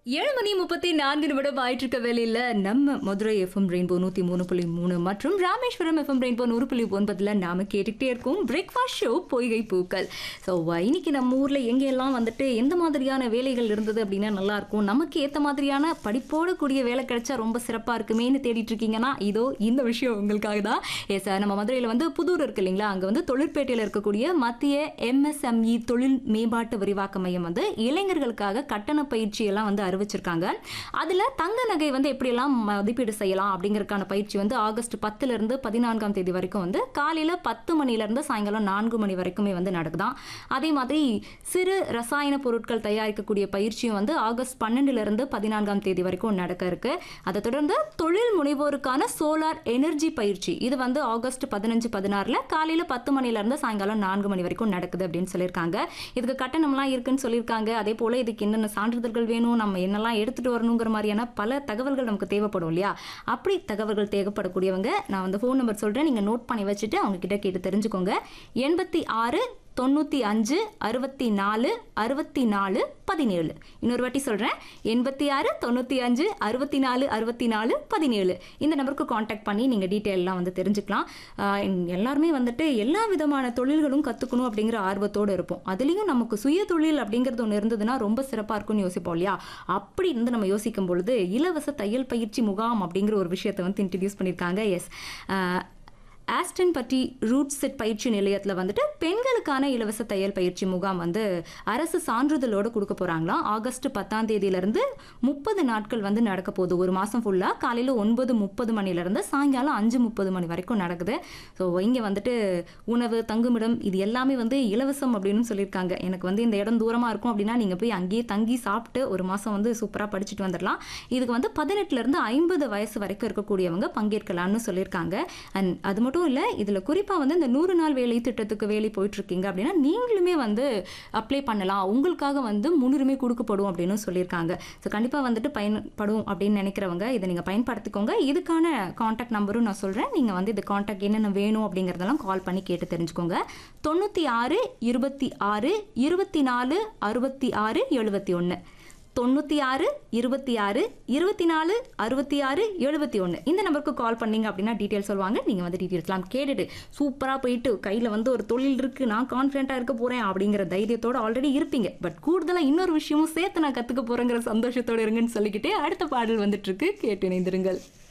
ஏழு மணி முப்பத்தி நான்கு நிமிடம் ஆயிட்டு இருக்க வேலையில நம்ம மதுரை எஃப்எம் ரெயின்போ நூத்தி மூணு புள்ளி மூணு மற்றும் ராமேஸ்வரம் எஃப்எம் ரெயின்போ நூறு புள்ளி ஒன்பதுல நாம கேட்டுக்கிட்டே இருக்கோம் பிரேக்ஃபாஸ்ட் ஷோ பொய்கை பூக்கள் ஸோ இன்னைக்கு நம்ம ஊர்ல எங்கெல்லாம் வந்துட்டு எந்த மாதிரியான வேலைகள் இருந்தது அப்படின்னா நல்லா இருக்கும் நமக்கு ஏத்த மாதிரியான படிப்போட கூடிய வேலை கிடைச்சா ரொம்ப சிறப்பா இருக்குமேன்னு தேடிட்டு இருக்கீங்கன்னா இதோ இந்த விஷயம் உங்களுக்காக தான் எஸ் நம்ம மதுரையில் வந்து புதூர் இருக்கு இல்லைங்களா அங்கே வந்து தொழிற்பேட்டையில் இருக்கக்கூடிய மத்திய எம்எஸ்எம்இ தொழில் மேம்பாட்டு விரிவாக்க மையம் வந்து இளைஞர்களுக்காக கட்டண பயிற்சி எல்லாம் வந்து அறிவிச்சிருக்காங்க அதில் தங்க நகை வந்து எப்படியெல்லாம் மதிப்பீடு செய்யலாம் அப்படிங்கறதுக்கான பயிற்சி வந்து ஆகஸ்ட் பத்துல இருந்து பதினான்காம் தேதி வரைக்கும் வந்து காலையில் பத்து மணிலேருந்து சாயங்காலம் நான்கு மணி வரைக்குமே வந்து நடக்குதாம் அதே மாதிரி சிறு ரசாயன பொருட்கள் தயாரிக்கக்கூடிய பயிற்சியும் வந்து ஆகஸ்ட் பன்னெண்டுல இருந்து பதினான்காம் தேதி வரைக்கும் நடக்க இருக்கு அதை தொடர்ந்து தொழில் முனைவோருக்கான சோலார் எனர்ஜி பயிற்சி இது வந்து ஆகஸ்ட் பதினஞ்சு பதினாறுல காலையில பத்து மணில இருந்து சாயங்காலம் நான்கு மணி வரைக்கும் நடக்குது அப்படின்னு சொல்லியிருக்காங்க இதுக்கு கட்டணம்லாம் இருக்குன்னு சொல்லியிருக்காங்க அதே போல இதுக்கு என்னென்ன சான்றிதழ்கள் வேணும் நம்ம என்னெல்லாம் எடுத்துட்டு வரணுங்கிற மாதிரியான பல தகவல்கள் நமக்கு தேவைப்படும் இல்லையா அப்படி தகவல்கள் தேவைப்படக்கூடியவங்க நான் வந்து ஃபோன் நம்பர் சொல்றேன் நீங்க நோட் பண்ணி வச்சுட்டு அவங்க கிட்ட கேட்டு தெரிஞ்சுக்கோங்க எண்பத்தி ஆறு தொண்ணூற்றி அஞ்சு அறுபத்தி நாலு அறுபத்தி நாலு பதினேழு இன்னொரு வாட்டி சொல்கிறேன் எண்பத்தி ஆறு தொண்ணூற்றி அஞ்சு அறுபத்தி நாலு அறுபத்தி நாலு பதினேழு இந்த நம்பருக்கு காண்டாக்ட் பண்ணி நீங்கள் டீட்டெயிலெலாம் வந்து தெரிஞ்சுக்கலாம் ஆஹ் எல்லாருமே வந்துட்டு எல்லா விதமான தொழில்களும் கற்றுக்கணும் அப்படிங்கிற ஆர்வத்தோடு இருப்போம் அதுலேயும் நமக்கு சுய தொழில் அப்படிங்கிறது ஒன்று இருந்ததுன்னா ரொம்ப சிறப்பாக இருக்கும்னு யோசிப்போம் இல்லையா அப்படி இருந்து நம்ம யோசிக்கும் பொழுது இலவச தையல் பயிற்சி முகாம் அப்படிங்கிற ஒரு விஷயத்தை வந்து இன்ட்ரடியூஸ் பண்ணியிருக்காங்க எஸ் ஆஸ்டன் பட்டி ரூட் செட் பயிற்சி நிலையத்தில் வந்துட்டு பெண்களுக்கான இலவச தையல் பயிற்சி முகாம் வந்து அரசு சான்றிதழோடு கொடுக்க போகிறாங்களாம் ஆகஸ்ட் பத்தாம் தேதியிலேருந்து முப்பது நாட்கள் வந்து நடக்க போகுது ஒரு மாதம் ஃபுல்லாக காலையில் ஒன்பது முப்பது மணிலேருந்து சாயங்காலம் அஞ்சு முப்பது மணி வரைக்கும் நடக்குது ஸோ இங்கே வந்துட்டு உணவு தங்குமிடம் இது எல்லாமே வந்து இலவசம் அப்படின்னு சொல்லியிருக்காங்க எனக்கு வந்து இந்த இடம் தூரமாக இருக்கும் அப்படின்னா நீங்கள் போய் அங்கேயே தங்கி சாப்பிட்டு ஒரு மாதம் வந்து சூப்பராக படிச்சுட்டு வந்துடலாம் இதுக்கு வந்து பதினெட்டுலேருந்து ஐம்பது வயசு வரைக்கும் இருக்கக்கூடியவங்க பங்கேற்கலாம்னு சொல்லியிருக்காங்க அண்ட் அது மட்டும் இல்லை இதில் குறிப்பாக வந்து இந்த நூறு நாள் வேலை திட்டத்துக்கு வேலை போயிட்டு இருக்கீங்க அப்படின்னா நீங்களுமே வந்து அப்ளை பண்ணலாம் உங்களுக்காக வந்து முன்னுரிமை கொடுக்கப்படும் அப்படின்னு சொல்லியிருக்காங்க ஸோ கண்டிப்பாக வந்துட்டு பயன்படும் அப்படின்னு நினைக்கிறவங்க இதை நீங்கள் பயன்படுத்திக்கோங்க இதுக்கான காண்டாக்ட் நம்பரும் நான் சொல்கிறேன் நீங்கள் வந்து இது காண்டாக்ட் என்னென்ன வேணும் அப்படிங்கிறதெல்லாம் கால் பண்ணி கேட்டு தெரிஞ்சுக்கோங்க தொண்ணூற்றி ஆறு இருபத்தி ஆறு இருபத்தி நாலு அறுபத்தி ஆறு எழுபத்தி ஒன்று தொண்ணூற்றி ஆறு இருபத்தி ஆறு இருபத்தி நாலு அறுபத்தி ஆறு எழுபத்தி ஒன்று இந்த நம்பருக்கு கால் பண்ணீங்க அப்படின்னா டீட்டெயில் சொல்லுவாங்க நீங்கள் வந்து டீட்டெயில்ஸ்லாம் கேட்டுட்டு சூப்பராக போயிட்டு கையில் வந்து ஒரு தொழில் இருக்குது நான் கான்ஃபிடென்ட்டாக இருக்க போகிறேன் அப்படிங்கிற தைரியத்தோடு ஆல்ரெடி இருப்பீங்க பட் கூடுதலாக இன்னொரு விஷயமும் சேர்த்து நான் கற்றுக்க போகிறேங்கிற சந்தோஷத்தோடு இருங்கன்னு சொல்லிக்கிட்டே அடுத்த பாடல் வந்துட்டு இருக்கு கேட்டு இணைந்திருங்கள்